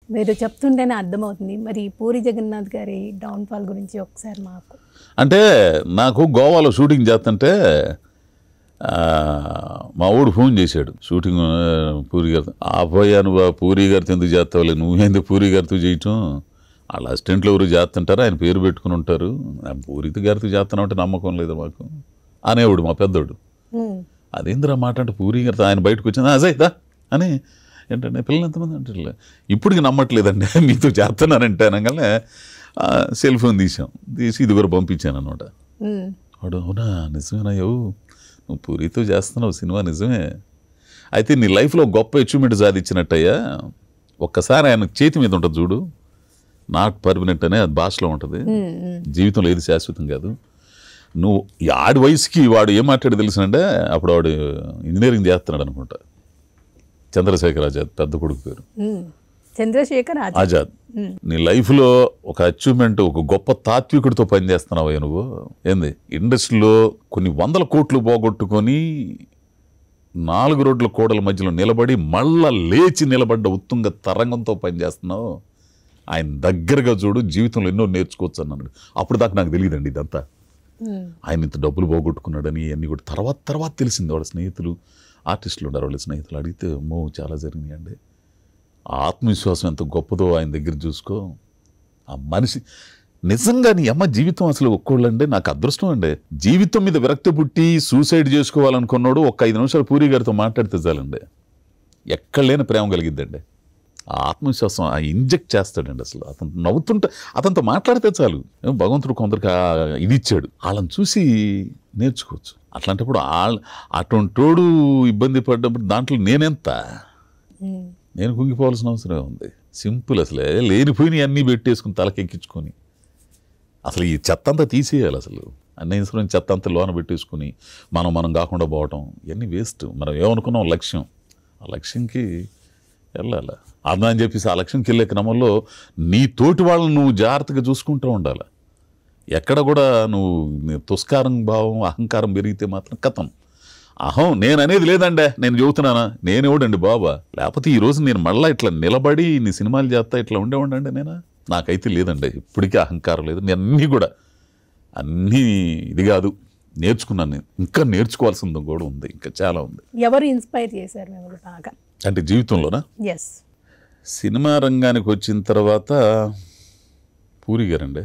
మీరు చెప్తుంటేనే అర్థమవుతుంది మరి పూరి జగన్నాథ్ గారి డౌన్ఫాల్ గురించి ఒకసారి మాకు అంటే నాకు గోవాలో షూటింగ్ చేస్తుంటే ఆ, మా ఊడు ఫోన్ చేశాడు షూటింగ్ ఆ, పూరి గారితో ఆ పోయా నువ్వు ఆ పూరి గారితో ఎందుకు చేస్తావులే నువ్వేంది పూరి గారితో చేయటం వాళ్ళ అసిస్టెంట్లు ఎవరు చేస్తుంటారు ఆయన పేరు పెట్టుకుని ఉంటారు ఆ పూరి గారితో చేస్తున్నామంటే నమ్మకం లేదు మాకు అనేవాడు మా పెద్దోడు ఉమ్, అదేందిరా మాట అంటే పూరి గారితో ఆయన బయటకు వచ్చింది అజయ్ దా అని ఏంటంటే పిల్లలు ఎంతమంది అంటారు ఇప్పటికి నమ్మట్లేదండి మీతో చేస్తున్నానంటే అనగానే ఆ, సెల్ ఫోన్ తీసాం తీసి ఇది కూడా పంపించాను అనమాట ఉమ్, వాడు అవునా నిజమేనా యో నువ్వు పూరితో చేస్తున్నావు సినిమా నిజమే అయితే నీ లైఫ్లో గొప్ప అచీవ్మెంట్ సాధించినట్టయ్యా ఒక్కసారి ఆయన చేతి మీద ఉంటుంది చూడు నాట్ పర్మనెంట్ అనే అది భాషలో ఉంటుంది ఉమ్, ఉమ్, జీవితంలో ఏది శాశ్వతం కాదు నువ్వు ఈ ఆడి వయసుకి వాడు ఏం మాట్లాడి తెలుసునంటే అప్పుడు వాడు ఇంజనీరింగ్ చేస్తున్నాడు అనుకుంటా చంద్రశేఖర్ ఆజాద్ పెద్ద కొడుకు పేరు ఉమ్. చంద్రశేఖర్ ఆజాద్ ఆజాద్ నీ లైఫ్లో ఒక అచీవ్మెంట్ ఒక గొప్ప తాత్వికుడితో పనిచేస్తున్నావు నువ్వు ఏంది ఇండస్ట్రీలో కొన్ని వందల కోట్లు పోగొట్టుకొని నాలుగు రోడ్ల కోడల మధ్యలో నిలబడి మళ్ళా లేచి నిలబడ్డ ఉత్తుంగ తరంగంతో పనిచేస్తున్నావు ఆయన దగ్గరగా చూడు జీవితంలో ఎన్నో నేర్చుకోవచ్చు అన్నాడు అప్పుడు దాకా నాకు తెలియదండి ఇదంతా ఉమ్, ఆయన ఇంత డబ్బులు పోగొట్టుకున్నాడని అన్నీ కూడా తర్వాత తర్వాత తెలిసింది వాళ్ళ స్నేహితులు ఆర్టిస్టులు ఉన్నారు వాళ్ళ స్నేహితులు అడిగితే అమ్మో చాలా జరిగినాయండి ఆ ఆత్మవిశ్వాసం ఎంత గొప్పదో ఆయన దగ్గర చూసుకో ఆ మనిషి నిజంగా నీ అమ్మ జీవితం అసలు ఒక్కోళ్ళండి నాకు అదృష్టం అండి జీవితం మీద విరక్తి పుట్టి సూసైడ్ చేసుకోవాలనుకున్నాడు ఒక ఐదు నిమిషాలు పూరి గారితో మాట్లాడితే చాలండి ఎక్కడ లేని ప్రేమ కలిగిద్దండి ఆ ఆత్మవిశ్వాసం ఆ ఇంజెక్ట్ చేస్తాడండి అసలు అతను నవ్వుతుంటే అతనితో మాట్లాడితే చాలు ఏమో భగవంతుడు కొందరికి ఆ ఇది ఇచ్చాడు వాళ్ళని చూసి నేర్చుకోవచ్చు అట్లాంటప్పుడు వాళ్ళ అటువంటోడు ఇబ్బంది పడ్డప్పుడు దాంట్లో నేనెంత ఉమ్, నేను కుంగిపోవాల్సిన అవసరం ఉంది సింపుల్ అసలే లేనిపోయినవి అన్నీ పెట్టేసుకుని తలకెక్కించుకొని అసలు ఈ చెత్త అంతా తీసేయాలి అసలు అన్ని ఇన్సూరెన్స్ చెత్త అంతా లోన పెట్టేసుకుని మనం మనం కాకుండా పోవటం ఇవన్నీ వేస్ట్ మనం ఏమనుకున్నాం లక్ష్యం ఆ లక్ష్యంకి వెళ్ళాలి అదా అని చెప్పేసి ఆ లక్ష్యంకి వెళ్ళే క్రమంలో నీ తోటి వాళ్ళని నువ్వు జాగ్రత్తగా చూసుకుంటూ ఉండాలి ఎక్కడ కూడా నువ్వు నీ తుస్కారం భావం అహంకారం పెరిగితే మాత్రం కథం అహం నేను అనేది లేదండే నేను చెబుతున్నానా నేను ఎవడండి బాబా లేకపోతే ఈ రోజు నేను మళ్ళీ ఇట్లా నిలబడి నీ సినిమాలు చేస్తా ఇట్లా ఉండేవాడండి నేను నాకైతే లేదండి ఇప్పటికీ అహంకారం లేదు నేను అన్నీ కూడా అన్నీ ఇది కాదు నేర్చుకున్నాను నేను ఇంకా నేర్చుకోవాల్సింది కూడా ఉంది ఇంకా చాలా ఉంది ఎవరు ఇన్స్పైర్ చేశారు మిమ్మల్ని బాగా అంటే జీవితంలోనా ఎస్ సినిమా రంగానికి వచ్చిన తర్వాత పూరి గారండి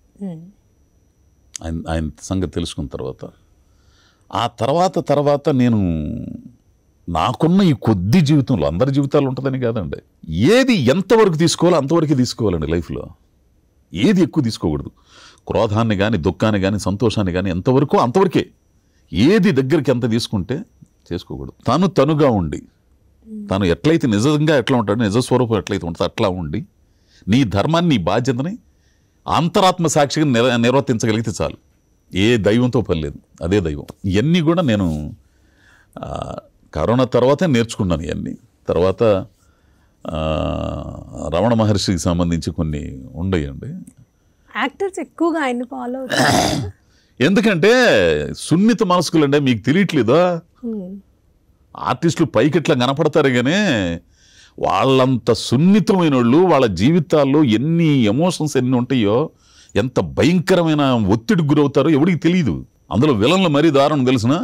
ఆయన ఆయన సంగతి తెలుసుకున్న తర్వాత ఆ తర్వాత తర్వాత నేను నాకున్న ఈ కొద్ది జీవితంలో అందరి జీవితాలు ఉంటుందని కాదండి ఏది ఎంతవరకు తీసుకోవాలో అంతవరకు తీసుకోవాలండి లైఫ్లో ఏది ఎక్కువ తీసుకోకూడదు క్రోధాన్ని కానీ దుఃఖాన్ని కానీ సంతోషాన్ని కానీ ఎంతవరకు అంతవరకే ఏది దగ్గరికి ఎంత తీసుకుంటే చేసుకోకూడదు తను తనుగా ఉండి తను ఎట్లయితే నిజంగా ఎట్లా ఉంటాడో నిజ స్వరూపం ఎట్లయితే ఉంటుందో అట్లా ఉండి నీ ధర్మాన్ని నీ బాధ్యతని అంతరాత్మ సాక్షిగా నిర నిర్వర్తించగలిగితే చాలు ఏ దైవంతో పని లేదు అదే దైవం ఇవన్నీ కూడా నేను ఆ, కరోనా తర్వాతే నేర్చుకున్నాను ఇవన్నీ తర్వాత ఆ, రమణ మహర్షికి సంబంధించి కొన్ని ఉండయండి యాక్టర్స్ ఎక్కువగా ఆయన్ని ఫాలో అవుతారు ఎందుకంటే సున్నిత మనస్కులంటే మీకు తెలియట్లేదా ఆర్టిస్టులు పైకి ఇట్లా కనపడతారు కానీ వాళ్ళంత సున్నితమైన వాళ్ళు వాళ్ళ జీవితాల్లో ఎన్ని ఎమోషన్స్ ఎన్ని ఉంటాయో ఎంత భయంకరమైన ఒత్తిడికి గురవుతారో ఎవడికి తెలియదు అందులో విలన్లు మరీ దారుణం తెలిసిన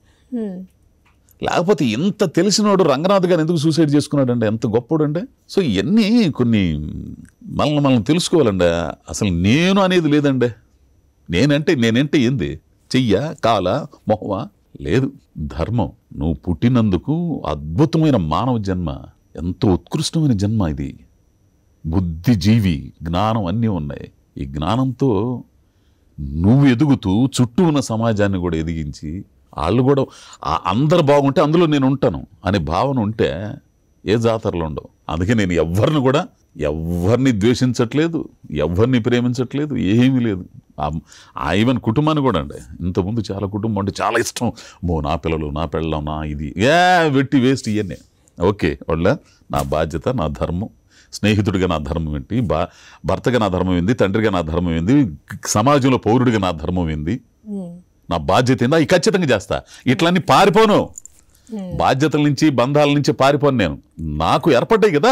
లేకపోతే ఇంత తెలిసినోడు రంగనాథ్ గారు ఎందుకు సూసైడ్ చేసుకున్నాడంటే ఎంత గొప్పడు అంటే సో ఇవన్నీ కొన్ని మనల్ని మనం తెలుసుకోవాలండి అసలు నేను అనేది లేదండి నేనంటే నేనంటే ఏంది చెయ్య కాల మొహమా లేదు ధర్మం నువ్వు పుట్టినందుకు అద్భుతమైన మానవ జన్మ ఎంతో ఉత్కృష్టమైన జన్మ ఇది బుద్ధిజీవి జ్ఞానం అన్నీ ఉన్నాయి ఈ జ్ఞానంతో నువ్వు ఎదుగుతూ చుట్టూ ఉన్న సమాజాన్ని కూడా ఎదిగించి వాళ్ళు కూడా ఆ అందరు బాగుంటే అందులో నేను ఉంటాను అనే భావన ఉంటే ఏ జాతరలో ఉండవు అందుకే నేను ఎవరిని కూడా ఎవరిని ద్వేషించట్లేదు ఎవరిని ప్రేమించట్లేదు ఏమీ లేదు ఆ- ఆ ఈవెన్ కుటుంబాన్ని కూడా అండి ఇంతకుముందు చాలా కుటుంబం అంటే చాలా ఇష్టం మో నా పిల్లలు నా పెళ్ళం నా ఇది ఏ వెట్టి వేస్ట్ ఇవన్నీ ఓకే వాళ్ళ నా బాధ్యత నా ధర్మం స్నేహితుడిగా నా ధర్మం ఏంటి బా భర్తగా నా ధర్మం ఏంది తండ్రిగా నా ధర్మం ఏంది సమాజంలో పౌరుడిగా నా ధర్మం ఏంది నా బాధ్యత ఏందా ఈ ఖచ్చితంగా చేస్తా ఇట్లన్నీ పారిపోను బాధ్యతల నుంచి బంధాల నుంచి పారిపోను నేను నాకు ఏర్పడ్డాయి కదా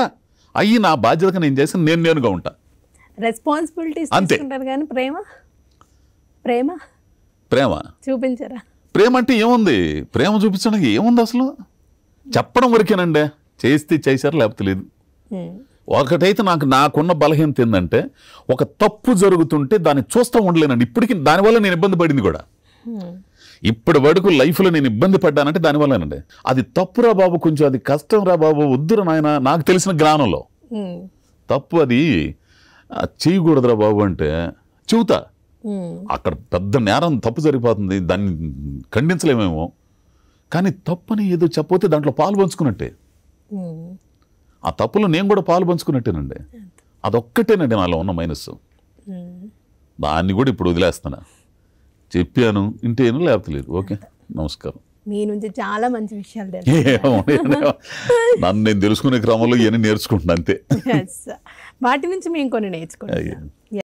అయ్యి నా బాధ్యతగా నేను చేసిన నేను నేనుగా ఉంటా రెస్పాన్సిబిలిటీస్ అంతే. తీసుకుంటారు కానీ ప్రేమ ప్రేమ ప్రేమ చూపించరా ప్రేమ అంటే ఏముంది ప్రేమ చూపించడానికి ఏముంది అసలు చెప్పడం వరకేనండి చేస్తే చేశారు లేకపోతే లేదు ఉమ్, ఒకటైతే నాకు నాకున్న బలహీనత ఏంటంటే ఒక తప్పు జరుగుతుంటే దాన్ని చూస్తూ ఉండలేనండి ఇప్పటికి దానివల్ల నేను ఇబ్బంది పడింది కూడా ఉమ్, ఇప్పటి వరకు లైఫ్లో నేను ఇబ్బంది పడ్డానంటే దానివల్లేనండి అది తప్పురా బాబు కొంచెం అది కష్టం రా బాబు వద్దురా నాయన నాకు తెలిసిన జ్ఞానంలో ఉమ్, తప్పు అది ఆ, చేయకూడదురా బాబు అంటే చెబుతా ఉమ్, అక్కడ పెద్ద నేరం తప్పు జరిగిపోతుంది దాన్ని ఖండించలేమేమో కానీ తప్పని ఏదో చెప్పకపోతే దాంట్లో పాలు పంచుకున్నట్టే ఉమ్. ఆ తప్పులో నేను కూడా పాలు పంచుకున్నట్టేనండి అదొక్కటేనండి నాలో ఉన్న మైనస్ ఉమ్. దాన్ని కూడా ఇప్పుడు వదిలేస్తాను చెప్పాను ఇంటేను లేకపోతే లేదు ఓకే నమస్కారం మీ నుంచి చాలా మంచి విషయాలు తెలుసు ఏమో, ఏమో. నన్ను నేను తెలుసుకునే క్రమంలో ఇవన్నీ నేర్చుకుంటున్నాను అంతే Yes. వాటి నుంచి మేము కొన్ని నేర్చుకుంటాం అయ్యో.